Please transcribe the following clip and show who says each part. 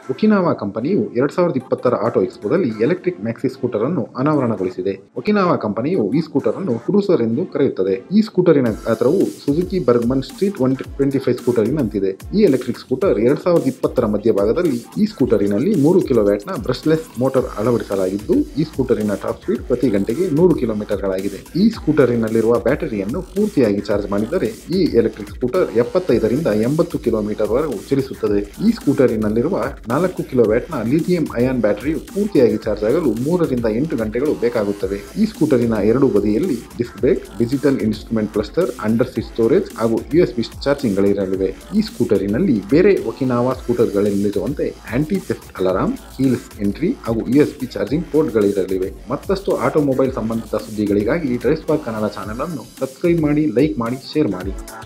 Speaker 1: Okinawa ಕಂಪನಿಯು ಎರಡ್ ಸಾವಿರದ ಇಪ್ಪತ್ತರ ಆಟೋ ಎಕ್ಸ್ಪೋದಲ್ಲಿ ಎಲೆಕ್ಟ್ರಿಕ್ ಮ್ಯಾಕ್ಸಿ ಸ್ಕೂಟರ್ ಅನ್ನು ಅನಾವರಣಗೊಳಿಸಿದೆ ಒಕಿನಾವಾ ಕಂಪನಿಯು ಈ ಸ್ಕೂಟರ್ ಅನ್ನು ಕ್ರೂಸರ್ ಎಂದು ಕರೆಯುತ್ತದೆ ಈ ಸ್ಕೂಟರಿನ ಗಾತ್ರವು Suzuki Burgman street one twenty five ಸ್ಕೂಟರಿನಂತಿದೆ ಈ ಎಲೆಕ್ಟ್ರಿಕ್ ಸ್ಕೂಟರ್ ಎರಡ್ ಸಾವಿರದ ಇಪ್ಪತ್ತರ ಮಧ್ಯಭಾಗದಲ್ಲಿ ಈ ಸ್ಕೂಟರಿನಲ್ಲಿ ಮೂರು ಕಿಲೋ ವ್ಯಾಟ್ನ ಬ್ರಷ್ಲೆಸ್ ಮೋಟಾರ್ ಅಳವಡಿಸಲಾಗಿದ್ದು ಈ ಸ್ಕೂಟರಿನ ಟಾಪ್ ಸ್ಪೀಡ್ ಪ್ರತಿ ಗಂಟೆಗೆ ನೂರು ಕಿಲೋಮೀಟರ್ಗಳಾಗಿದೆ ಈ ಸ್ಕೂಟರಿನಲ್ಲಿರುವ ಬ್ಯಾಟರಿಯನ್ನು ಪೂರ್ತಿಯಾಗಿ ಚಾರ್ಜ್ ಮಾಡಿದರೆ ಈ ಎಲೆಕ್ಟ್ರಿಕ್ ಸ್ಕೂಟರ್ ಎಪ್ಪತ್ತೈದರಿಂದ ಎಂಬತ್ತು ಕಿಲೋಮೀಟರ್ ವರೆಗೂ ಚಲಿಸುತ್ತದೆ ಈ ಸ್ಕೂಟರಿನಲ್ಲಿರುವ ನಾಲ್ಕು ಕಿಲೋ ವ್ಯಾಟ್ನ ಲಿಥಿಯಂ ಅಯಾನ್ ಬ್ಯಾಟರಿಯು ಪೂರ್ತಿಯಾಗಿ ಚಾರ್ಜ್ ಆಗಲು ಮೂರರಿಂದ ಎಂಟು ಗಂಟೆಗಳು ಬೇಕಾಗುತ್ತವೆ ಈ ಸ್ಕೂಟರಿನ ಎರಡು ಬದಿಯಲ್ಲಿ disc brake digital instrument cluster under seat storage ಹಾಗೂ ಯು ಎಸ್ ಬಿ ಚಾರ್ಜಿಂಗ್ಗಳಿರಲಿವೆ ಈ ಸ್ಕೂಟರಿನಲ್ಲಿ ಬೇರೆ ಒಕಿನಾವಾ ಸ್ಕೂಟರ್ಗಳಲ್ಲಿರುವಂತೆ anti theft alarm keyless entry ಹಾಗೂ ಯು ಎಸ್ ಬಿ ಚಾರ್ಜಿಂಗ್ ಪೋರ್ಟ್ಗಳಿರಲಿವೆ ಮತ್ತಷ್ಟು ಆಟೋಮೊಬೈಲ್ ಸಂಬಂಧಿತ ಸುದ್ದಿಗಳಿಗಾಗಿ ಡ್ರೈವ್ ಸ್ಪಾರ್ಕ್ ಕನ್ನಡ ಚಾನೆಲ್ ಅನ್ನು ಸಬ್ಸ್ಕ್ರೈಬ್ ಮಾಡಿ ಲೈಕ್ ಮಾಡಿ ಶೇರ್ ಮಾಡಿ